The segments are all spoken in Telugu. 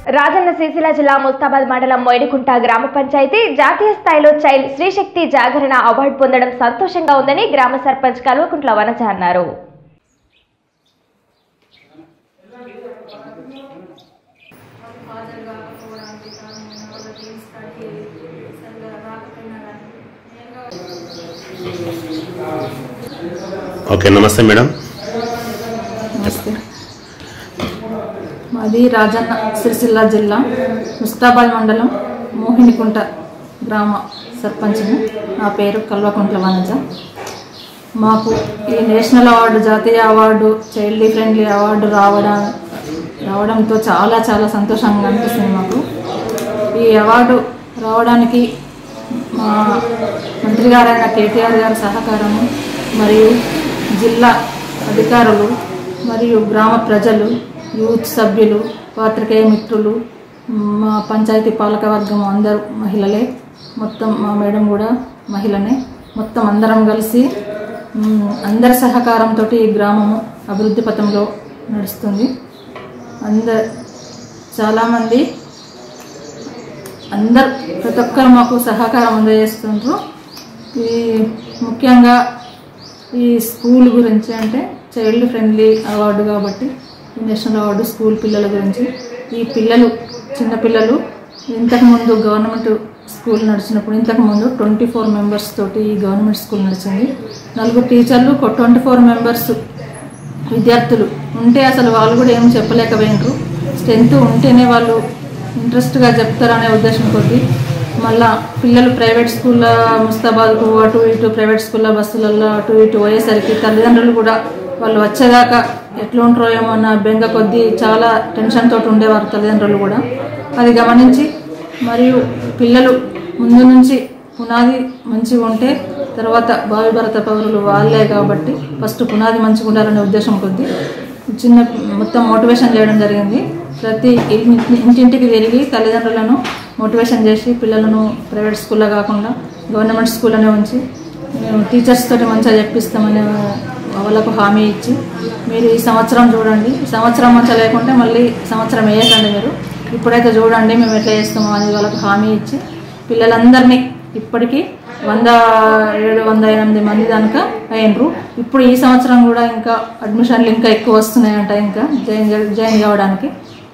రాజన్న సిరిసిల్ల జిల్లా ముస్తాబాద్ మండలం మొయిడికుంట గ్రామ పంచాయతీ జాతీయ స్థాయిలో చైల్డ్ స్త్రీశక్తి జాగరణ అవార్డు పొందడం సంతోషంగా ఉందని గ్రామ సర్పంచ్ కల్వకుంట్ల వనజ అన్నారు ఫాదర్ కాకపోవడానికి కారణమైన వాళ్ళ టీమ్ స్టార్ట్ సరిగా రాకపోయినా కానీ నేరుగా ఓకే నమస్తే మేడం నమస్తే మాది రాజన్న సిరిసిల్ల జిల్లా ముస్తాబాద్ మండలం మోహినికుంట గ్రామ సర్పంచ్ని నా పేరు కల్వకుంట్ల వనజ మాకు ఈ నేషనల్ అవార్డు జాతీయ అవార్డు చైల్డ్ ఫ్రెండ్లీ అవార్డు రావడం రావడంతో చాలా చాలా సంతోషంగా అనిపిస్తుంది మాకు ఈ అవార్డు రావడానికి మా మంత్రి గారైన కేటీఆర్ గారి సహకారము మరియు జిల్లా అధికారులు మరియు గ్రామ ప్రజలు యూత్ సభ్యులు పాత్రికేయ మిత్రులు మా పంచాయతీ పాలకవర్గం అందరూ మహిళలే మొత్తం మా మేడం కూడా మహిళనే మొత్తం అందరం కలిసి మ్, అందరి సహకారంతో ఈ గ్రామము అభివృద్ధి పథంలో నడుస్తుంది అందరు చాలామంది అందరు ప్రతి ఒక్కరు మాకు సహకారం అందజేస్తుండ్రు ఈ ముఖ్యంగా ఈ స్కూల్ గురించి అంటే చైల్డ్ ఫ్రెండ్లీ అవార్డు కాబట్టి ఈ నేషనల్ అవార్డు స్కూల్ పిల్లల గురించి ఈ పిల్లలు చిన్న పిల్లలు ఇంతకుముందు గవర్నమెంట్ స్కూల్ నడిచినప్పుడు ఇంతకుముందు ట్వంటీ ఫోర్ మెంబర్స్ తోటి ఈ గవర్నమెంట్ స్కూల్ నడిచింది నలుగురు టీచర్లు ట్వంటీ ఫోర్ మెంబర్స్ విద్యార్థులు ఉంటే అసలు వాళ్ళు కూడా ఏం చెప్పలేకపోయినరు స్ట్రెంత్ ఉంటేనే వాళ్ళు ఇంట్రెస్ట్గా చెప్తారనే ఉద్దేశం కొద్ది మళ్ళా పిల్లలు ప్రైవేట్ స్కూల్లో ముస్తాబాద్కు అటు ఇటు ప్రైవేట్ స్కూల్లో బస్సులలో అటు ఇటు పోయేసరికి తల్లిదండ్రులు కూడా వాళ్ళు వచ్చేదాకా ఎట్లా ఉంటారో ఏమో అన్న బెంగ కొద్దీ చాలా టెన్షన్ తోటి ఉండేవారు తల్లిదండ్రులు కూడా అది గమనించి మరియు పిల్లలు ముందు నుంచి పునాది మంచిగా ఉంటే తర్వాత భావి భరత పౌరులు వాళ్ళే కాబట్టి ఫస్ట్ పునాది మంచిగా ఉండాలనే ఉద్దేశం కొద్దీ చిన్న మొత్తం మోటివేషన్ చేయడం జరిగింది ప్రతి ఇంటి- ఇంటింటికి తిరిగి తల్లిదండ్రులను మోటివేషన్ చేసి పిల్లలను ప్రైవేట్ స్కూల్లో కాకుండా గవర్నమెంట్ స్కూల్లోనే ఉంచి మేము టీచర్స్ తోటి మంచిగా చెప్పిస్తామని వాళ్ళకు హామీ ఇచ్చి మీరు ఈ సంవత్సరం చూడండి ఈ సంవత్సరం మంచిగా లేకుంటే మళ్ళీ సంవత్సరం వేయకండి మీరు ఇప్పుడైతే చూడండి మేము ఎట్లా చేస్తామో అని వాళ్ళకు హామీ ఇచ్చి పిల్లలందరినీ ఇప్పటికీ వంద ఏడు వంద ఎనిమిది మంది దాకా అయినరు ఇప్పుడు ఈ సంవత్సరం కూడా ఇంకా అడ్మిషన్లు ఇంకా ఎక్కువ వస్తున్నాయంట ఇంకా జాయిన్ జాయిన్ కావడానికి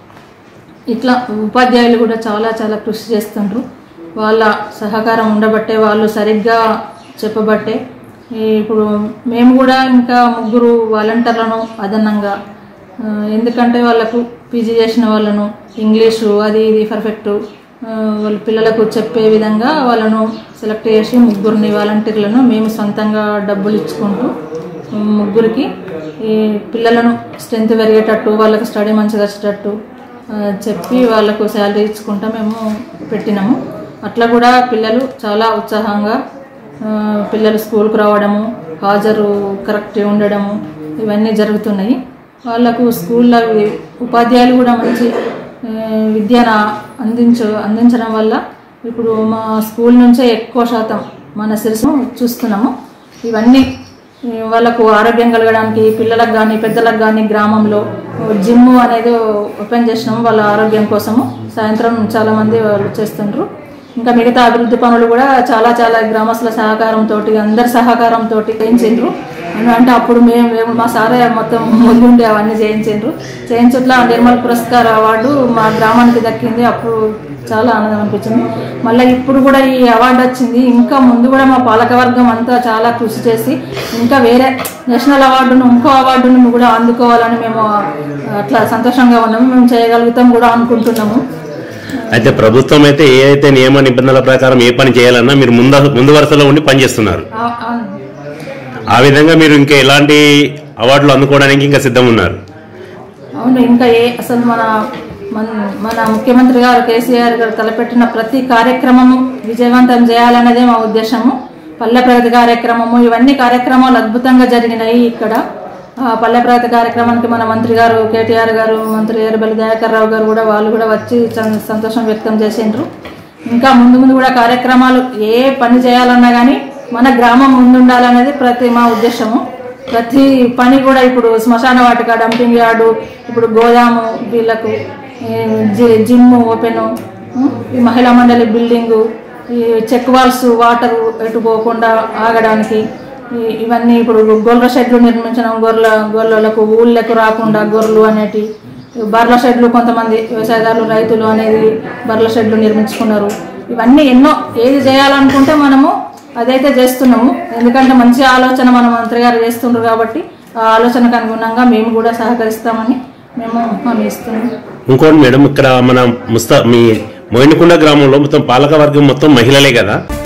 ఇట్లా ఉపాధ్యాయులు కూడా చాలా చాలా కృషి చేస్తుండ్రు వాళ్ళ సహకారం ఉండబట్టే వాళ్ళు సరిగ్గా చెప్పబట్టే ఈ ఇప్పుడు మేము కూడా ఇంకా ముగ్గురు వాలంటీర్లను అదనంగా ఆ, ఎందుకంటే వాళ్ళకు పీజీ చేసిన వాళ్ళను ఇంగ్లీషు అది ఇది పర్ఫెక్ట్ వాళ్ళ పిల్లలకు చెప్పే విధంగా వాళ్ళను సెలెక్ట్ చేసి ముగ్గురిని వాలంటీర్లను మేము సొంతంగా డబ్బులు ఇచ్చుకుంటూ ముగ్గురికి ఈ పిల్లలను స్ట్రెంత్ పెరిగేటట్టు వాళ్ళకు స్టడీ మంచిగా వచ్చేటట్టు ఆ, చెప్పి వాళ్ళకు శాలరీ ఇచ్చుకుంటా మేము పెట్టినాము అట్లా కూడా పిల్లలు చాలా ఉత్సాహంగా ఆ, పిల్లలు స్కూల్కి రావడము హాజరు కరెక్ట్ ఉండడము ఇవన్నీ జరుగుతున్నాయి వాళ్ళకు స్కూల్లో వి- ఉపాధ్యాయులు కూడా మంచి ఆ, విద్యను అందించ అందించడం వల్ల ఇప్పుడు మా స్కూల్ నుంచే ఎక్కువ శాతం మన సిరిసు చూస్తున్నాము ఇవన్నీ ఈ వాళ్ళకు ఆరోగ్యం కలగడానికి పిల్లలకు కానీ పెద్దలకు కానీ గ్రామంలో జిమ్ అనేది ఓపెన్ చేసినాము వాళ్ళ ఆరోగ్యం కోసము సాయంత్రం చాలా మంది వాళ్ళు చేస్తుండ్రు ఇంకా మిగతా అభివృద్ధి పనులు కూడా చాలా చాలా గ్రామస్తుల సహకారంతో అందరి సహకారంతో చేయించిండ్రు అని అంటే అప్పుడు మేము మేము మా సారే మొత్తం ముందుండి అవన్నీ చేయించిండ్రు చేయించట్ల నిర్మల్ పురస్కార్ అవార్డు మా గ్రామానికి దక్కింది అప్పుడు చాలా ఆనందం అనిపించింది మళ్ళీ ఇప్పుడు కూడా ఈ అవార్డు వచ్చింది ఇంకా ముందు కూడా మా పాలకవర్గం అంతా చాలా కృషి చేసి ఇంకా వేరే నేషనల్ అవార్డును ఇంకో అవార్డును కూడా అందుకోవాలని మేము అట్లా సంతోషంగా ఉన్నాము మేము చేయగలుగుతాం కూడా అనుకుంటున్నాము అయితే ప్రభుత్వం అయితే ఏ అయితే నియమ నిబంధనల ప్రకారం ఏ పని చేయాలన్నా మీరు ముందు ముందు వరుసలో ఉండి పనిచేస్తున్నారు ఆ- ఆ- ఆ విధంగా మీరు ఇంకా ఎలాంటి అవార్డులు అందుకోవడానికి ఇంకా సిద్ధం ఉన్నారు అవును ఇంకా ఏ అసలు మన మన మన ముఖ్యమంత్రి గారు కేసీఆర్ గారు తలపెట్టిన ప్రతి కార్యక్రమము విజయవంతం చేయాలన్నదే మా ఉద్దేశము పల్లె ప్రగతి కార్యక్రమము ఇవన్నీ కార్యక్రమాలు అద్భుతంగా జరిగినాయి ఇక్కడ ఆ, పల్లె ప్రగతి కార్యక్రమానికి మన మంత్రి గారు కేటీఆర్ గారు మంత్రి ఎర్రబెల్లి దయాకర్ రావు గారు కూడా వాళ్ళు కూడా వచ్చి చ- సంతోషం వ్యక్తం చేసిండ్రు ఇంకా ముందు ముందు కూడా కార్యక్రమాలు ఏ పని చేయాలన్నా కానీ మన గ్రామం ముందుండాలనేది ప్రతి మా ఉద్దేశము ప్రతి పని కూడా ఇప్పుడు శ్మశాన వాటిక డంపింగ్ యార్డు ఇప్పుడు గోదాము వీళ్ళకు జి- జిమ్ ఓపెన్ ఈ మహిళా మండలి బిల్డింగు ఈ చెక్ వాల్స్ వాటర్ ఎటు పోకుండా ఆగడానికి ఈ- ఇవన్నీ ఇప్పుడు గొర్రెల షెడ్లు నిర్మించడం గొర్రెల గొర్రెలకు ఊళ్ళకు రాకుండా గొర్రెలు అనేటి బర్రెల షెడ్లు కొంతమంది వ్యవసాయదారులు రైతులు అనేది బర్రెల షెడ్లు నిర్మించుకున్నారు ఇవన్నీ ఎన్నో ఏది చేయాలనుకుంటే మనము అదైతే చేస్తున్నాము ఎందుకంటే మంచి ఆలోచన మన మంత్రి గారు చేస్తుండ్రు కాబట్టి ఆ ఆలోచనకు అనుగుణంగా మేము కూడా సహకరిస్తామని మేము హామీ ఇస్తున్నాము ఇంకోటి మేడం ఇక్కడ మన ముస్తా మీ మోయినకొండ గ్రామంలో మొత్తం పాలక వర్గం మొత్తం మహిళలే కదా